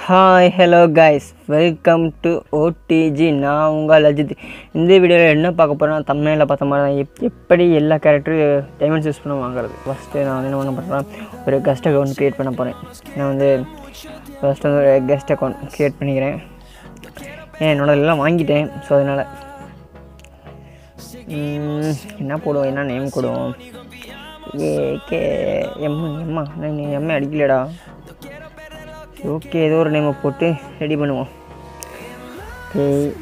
hi hello guys welcome to OTG நான் உங்கள் அஜித் இந்த வீடியோவில் என்ன பார்க்க போகிறேன்னா தமிழில் பார்த்த மாதிரி தான் எப் எப்படி எல்லா கேரக்டரும் டைமண்ட்ஸ் யூஸ் பண்ண வாங்குறது ஃபஸ்ட்டு நான் வந்து என்ன பண்ண போகிறேன் ஒரு கெஸ்ட் அக்கௌண்ட் க்ரியேட் பண்ண போகிறேன் நான் வந்து ஃபஸ்ட்டு வந்து ஒரு கெஸ்ட் அக்கௌண்ட் க்ரியேட் பண்ணிக்கிறேன் ஏன் என்னோட எல்லாம் வாங்கிட்டேன் ஸோ அதனால் ம், என்ன போடுவோம் என்ன நேம் போடுவோம் ஏ கே எம் எம்மா நான் எம்ஏ அடிக்கலடா ஓகே ஏதோ ஒரு நேமை போட்டு ரெடி பண்ணுவோம் ஓகே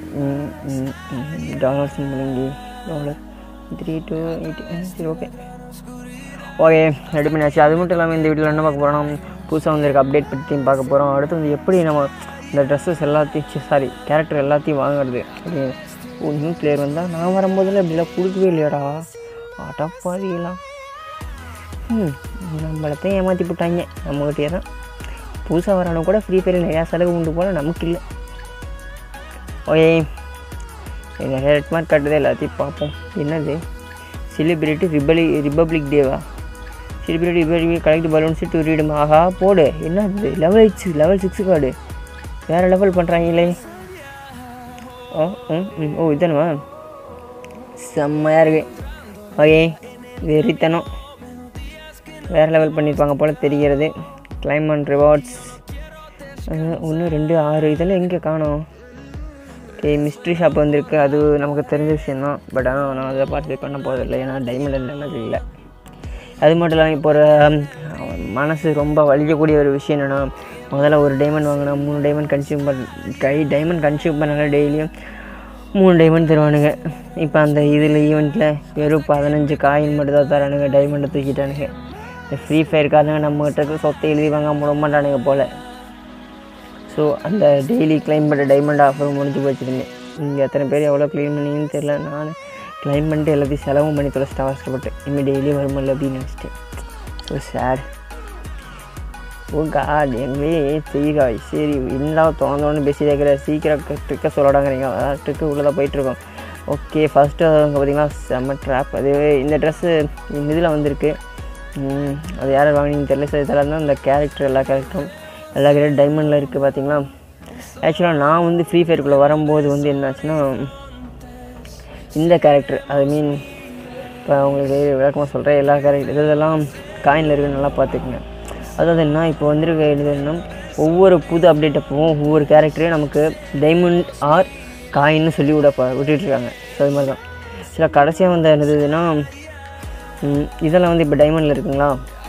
டாலர்ஸ் முழுங்கி டாலர் த்ரீ டூ எயிட் சரி ஓகே ஓகே ரெடி பண்ணியாச்சு அது மட்டும் இல்லாமல் இந்த வீடியோவில் என்ன பார்க்க போகிறோம் புதுசாக வந்திருக்க அப்டேட் பற்றியும் பார்க்க போகிறோம் அடுத்து வந்து எப்படி நம்ம இந்த ட்ரெஸ்ஸஸ் எல்லாத்தையும் சாரி கேரக்டர் எல்லாத்தையும் வாங்குறது அப்படி ஓ நியூ பிளேயர் வந்தால் நான் வரும்போதில் இப்படிலாம் கொடுக்கவே இல்லையாடா அடப்பாதிலாம் ம் நம்மளத்தையும் ஏமாற்றி போட்டாங்க நம்மகிட்டே தான் புதுசாக வரவங்க கூட ஃப்ரீ ஃபயர் நிறையா செலவு உண்டு போல நமக்கு இல்லை ஓகே நிறைய ரெட் மார்க் கட்டுறது எல்லாத்தையும் பார்ப்போம் என்னது செலிப்ரிட்டி ரிபலி ரிபப்ளிக் டேவா celebrity republic collect balloons to redeem ஆஹா போடு என்னது level six level six card வேறு லெவல் பண்ணுறாங்களே ஓ ம் ம் ஓ இதானுவா செம்மையாக இருக்கு ஓகே வெறித்தனம் வேறு லெவல் பண்ணியிருப்பாங்க போல் தெரிகிறது கிளைம் அண்ட் ரிவார்ட்ஸ் ஒன்று ரெண்டு ஆறு இதெல்லாம் எங்கே காணோம் ஓகே மிஸ்ட்ரி ஷாப் வந்திருக்கு அது நமக்கு தெரிஞ்ச விஷயந்தான் பட் ஆனால் நான் அதை பார்ட்டிசிபேட் பண்ண போகிறதில்ல ஏன்னா டைமண்ட் நல்லது இல்லை அது மட்டும் இல்லாமல் இப்போ ஒரு ஹம், மனசு ரொம்ப வலிக்கக்கூடிய ஒரு விஷயம் என்னென்னா முதல்ல ஒரு டைமண்ட் வாங்கினா மூணு டைமண்ட் கன்சியூம் பண்ண கை டைமண்ட் கன்சியூம் பண்ணால டெய்லியும் மூணு டைமண்ட் தருவானுங்க இப்போ அந்த இதில் ஈவெண்ட்டில் வெறும் பதினஞ்சு காயின் மட்டும் தான் தரானுங்க டைமண்டை தூக்கிட்டானுங்க இந்த ஃப்ரீ ஃபயர்க்காரங்க நம்மகிட்ட இருக்க சொத்தை எழுதி வாங்க முட மாட்டானுங்க போல் ஸோ அந்த டெய்லி கிளைம் பண்ணுற டைமண்ட் ஆஃபர் முடிஞ்சு போச்சுருந்தேன் இங்கே எத்தனை பேர் எவ்வளோ க்ளைம் பண்ணீங்கன்னு தெரில நான் கிளைம் பண்ணிட்டு எல்லாத்தையும் செலவும் பண்ணி தொலைச்சிட்டு அவசரப்பட்டு இனிமேல் டெய்லி வருமில்ல அப்படின்னு நினச்சிட்டேன் ஸோ சேட் ஓ காட் எங்களே தெரியுகாய் சரி என்னடா தோணுதோன்னு பேசி இருக்கிற சீக்கிரம் ட்ரிக்கை சொல்லடாங்கிறீங்க அதான் ட்ரிக்கு உள்ளே தான் போயிட்டுருக்கோம் ஓகே ஃபஸ்ட்டு அங்கே பார்த்தீங்கன்னா செம்ம ட்ராப் அது இந்த ட்ரெஸ்ஸு இந்த இதில் வந்திருக்கு ம், அது யார் வாங்கினீங்கன்னு தெரியல சார் இதெல்லாம் தான் இந்த கேரக்டர் எல்லா கேரக்டரும் எல்லா கேரக்டர் டைமண்டில் இருக்குது பார்த்தீங்களா ஆக்சுவலாக நான் வந்து ஃப்ரீ ஃபயருக்குள்ளே வரும்போது வந்து என்னாச்சுன்னா இந்த கேரக்டர் ஐ மீன் இப்போ உங்களுக்கு விளக்கமாக சொல்கிறேன் எல்லா கேரக்டர் இதெல்லாம் காயினில் இருக்கு நல்லா பார்த்துக்குங்க அதாவது என்ன இப்போ வந்திருக்க என்னதுன்னா ஒவ்வொரு புது அப்டேட் அப்பவும் ஒவ்வொரு கேரக்டரையும் நமக்கு டைமண்ட் ஆர் காயின்னு சொல்லி விட ப- விட்டுட்ருக்காங்க ஸோ அது மாதிரி தான் சில கடைசியாக வந்த என்னதுன்னா ம், இதெல்லாம் வந்து இப்போ டைமண்டில் இருக்குங்களா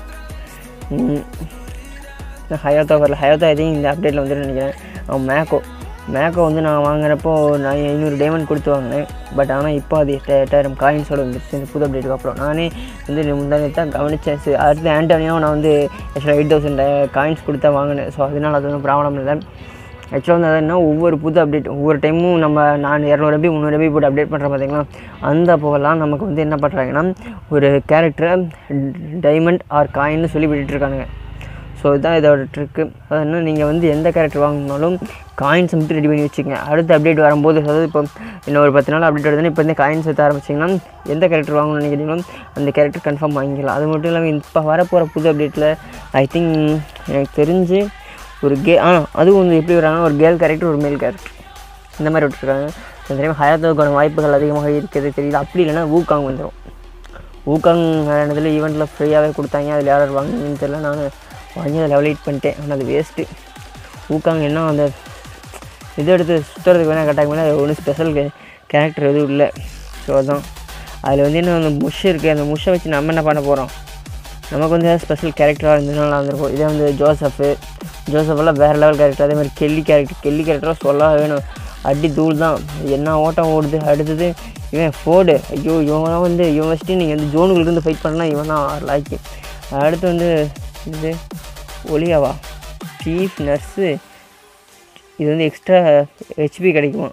ம், ஹயாத்தா வரல ஹயாத்தா எதையும் இந்த அப்டேட்டில் வந்துட்டு நினைக்கிறேன் அவன் மேக்கோ மேக்கோ வந்து நான் வாங்குறப்போ நான் ஐநூறு டைமண்ட் கொடுத்து வாங்கினேன் பட் ஆனால் இப்போ அது எட்ட எட்டாயிரம் காயின்ஸோட வந்துருச்சு இந்த புது அப்டேட்டுக்கு அப்புறம் நானே வந்து முந்தானே தான் கவனிச்சேன் சரி, அடுத்து ஆண்டோனியாவும் நான் வந்து ஆக்சுவலாக எயிட் தௌசண்ட் காயின்ஸ் கொடுத்தா வாங்கினேன் ஸோ அதனால் அது ஒன்றும் ப்ராப்ளம் இல்லை ஆக்சுவலாக வந்து என்ன ஒவ்வொரு புது அப்டேட் ஒவ்வொரு டைமும் நம்ம நான் இரநூறு ரூபாய் முந்நூறு ரூபாய் போட்டு அப்டேட் பண்ணுறேன் பார்த்தீங்களா அந்த அப்போவெல்லாம் நமக்கு வந்து என்ன பண்ணுறாங்கன்னா ஒரு கேரக்டரை டைமண்ட் ஆர் காயின்னு சொல்லி விட்டுட்ருக்கானுங்க ஸோ இதுதான் இதோட ட்ரிக்கு அது என்ன நீங்கள் வந்து எந்த கேரக்டர் வாங்கினாலும் காயின்ஸ் மட்டும் ரெடி பண்ணி வச்சுக்கங்க அடுத்த அப்டேட் வரும்போது அதாவது இப்போ இன்னும் ஒரு பத்து நாள் அப்டேட் வருதுன்னா இப்போ இந்த காயின்ஸ் எடுத்து ஆரம்பிச்சிங்கன்னா எந்த கேரக்டர் வாங்கணும்னு நினைக்கிறீங்களோ அந்த கேரக்டர் கன்ஃபார்ம் வாங்கிக்கலாம் அது மட்டும் இல்லாமல் இப்போ வரப்போகிற புது அப்டேட்டில் ஐ திங்க் எனக்கு தெரிஞ்சு ஒரு கே ஆ அதுவும் வந்து எப்படி வராங்கன்னா ஒரு கேர்ள் கேரக்டர் ஒரு மேல் கேரக்டர் இந்த மாதிரி விட்டுருக்காங்க இந்த டைம் ஹயாத்துக்கான வாய்ப்புகள் அதிகமாக இருக்கிறது தெரியுது அப்படி இல்லைன்னா ஊக்காங் வந்துடும் ஊக்காங் இதில் ஈவெண்ட்டில் ஃப்ரீயாகவே கொடுத்தாங்க அதில் யார் யார் வாங்கினு தெரியல நான் வாங்கி அதை லெவல் எயிட் பண்ணிட்டேன் ஆனால் அது வேஸ்ட்டு ஊக்காங் என்ன அந்த இது எடுத்து சுற்றுறதுக்கு வேணால் கட்டாங்க வேணால் ஒன்றும் ஸ்பெஷல் கேரக்டர் எதுவும் இல்லை ஸோ அதான் அதில் வந்து என்ன அந்த முஷ் இருக்குது அந்த முஷை வச்சு நம்ம என்ன பண்ண போகிறோம் நமக்கு வந்து ஏதாவது ஸ்பெஷல் கேரக்டராக இருந்ததுனால வந்திருக்கும் இதே வந்து ஜோசஃபு ஜோசஃபெல்லாம் வேறு லெவல் கேரக்டர் அதே மாதிரி கெல்லி கேரக்டர் கெல்லி கேரக்டராக சொல்ல வேணும் அடி தூள் தான் என்ன ஓட்டம் ஓடுது அடுத்தது இவன் ஃபோர்டு ஐயோ இவங்களாம் வந்து இவன் வச்சுட்டு நீங்கள் வந்து ஜோனுக்குள்ள இருந்து ஃபைட் பண்ணலாம் இவன் தான் லாய்க்கு அடுத்து வந்து இது ஒலியாவா சீஃப் நர்ஸு இது வந்து எக்ஸ்ட்ரா ஹெச்பி கிடைக்குமா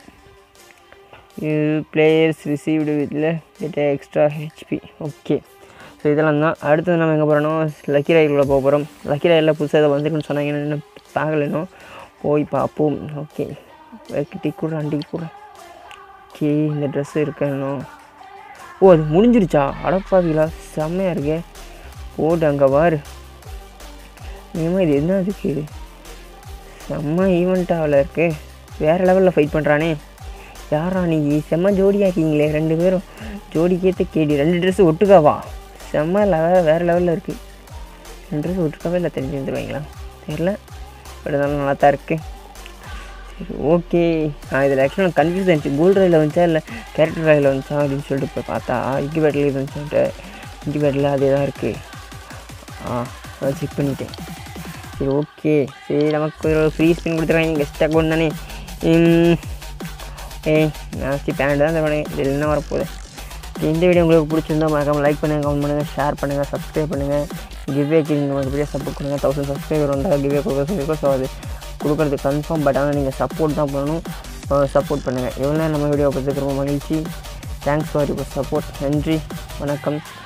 இது பிளேயர்ஸ் ரிசீவ்டு இதில் get extra HP okay so இதெல்லாம் தான் அடுத்தது நம்ம எங்கே போகிறோம்னா லக்கி ராயிலுக்குள்ளே போக போகிறோம் லக்கி ராயில் புதுசாக இதை வந்துருக்குன்னு சொன்னாங்க இன்னும் பார்க்கலனோ போய் பார்ப்போம் ஓகே டீ கூட டீ கூட ஓகே இந்த ட்ரெஸ்ஸு இருக்கணும் ஓ அது முடிஞ்சிருச்சா அடப்பாவிங்களா செம்மையாக இருக்கே போட்டு அங்கே பாரு நிஜமாக இது என்ன இதுக்கு செம்ம ஈவெண்ட்டாவில் இருக்கு வேறு லெவலில் ஃபைட் பண்ணுறானே யாரா நீ செம்ம ஜோடியாக்கீங்களே ரெண்டு பேரும் ஜோடிக்கேற்ற கேடி ரெண்டு ட்ரெஸ்ஸு ஒட்டுக்காவா செம்ம லெவல் வேறு லெவலில் இருக்குது ரெண்டு ட்ரெஸ் ஒட்டுக்காவே இல்லை தெரிஞ்சு வந்துடுவாங்களா தெரில பட் இருந்தாலும் நல்லா தான் இருக்குது சரி ஓகே நான் இதில் ஆக்சுவலாக கன்ஃபியூஸ் ஆயிடுச்சு கோல்டு ரயில் வந்துச்சா இல்லை கேரக்டர் ரயில் வந்துச்சா அப்படின்னு சொல்லிட்டு போய் பார்த்தா இன்டிபேட்டில் இது வந்துச்சுன்ட்டு இன்டிபேட்டில் அதே தான் இருக்குது ஆ அதை செக் பண்ணிட்டேன் சரி ஓகே சரி நமக்கு ஒரு ஃப்ரீ ஸ்பின் கொடுத்துருக்காங்க கெஸ்ட் அக்கௌண்ட் தானே ம், ஏய் நாஸ்தி பேண்ட் தான் தருவானே இதில் என்ன வரப்போகுது இந்த வீடியோ உங்களுக்கு பிடிச்சிருந்தா மறக்காம லைக் பண்ணுங்கள் கமெண்ட் பண்ணுங்கள் ஷேர் பண்ணுங்கள் சப்ஸ்கிரைப் பண்ணுங்கள் கிவ்வேக்கு நீங்கள் உங்களுக்கு பெரிய சப்போர்ட் பண்ணுங்கள் தௌசண்ட் சப்ஸ்கிரைபர் வந்தால் கிவ்வே கொடுக்க சொல்லியிருக்கோம் ஸோ அது கொடுக்குறது கன்ஃபார்ம் பட் ஆனால் நீங்கள் சப்போர்ட் தான் பண்ணணும் சப்போர்ட் பண்ணுங்கள் எவ்வளோ நேரம் நம்ம வீடியோ பார்த்துக்கு ரொம்ப மகிழ்ச்சி தேங்க்ஸ் ஃபார் யுவர் சப்போர்ட் நன்றி வணக்கம்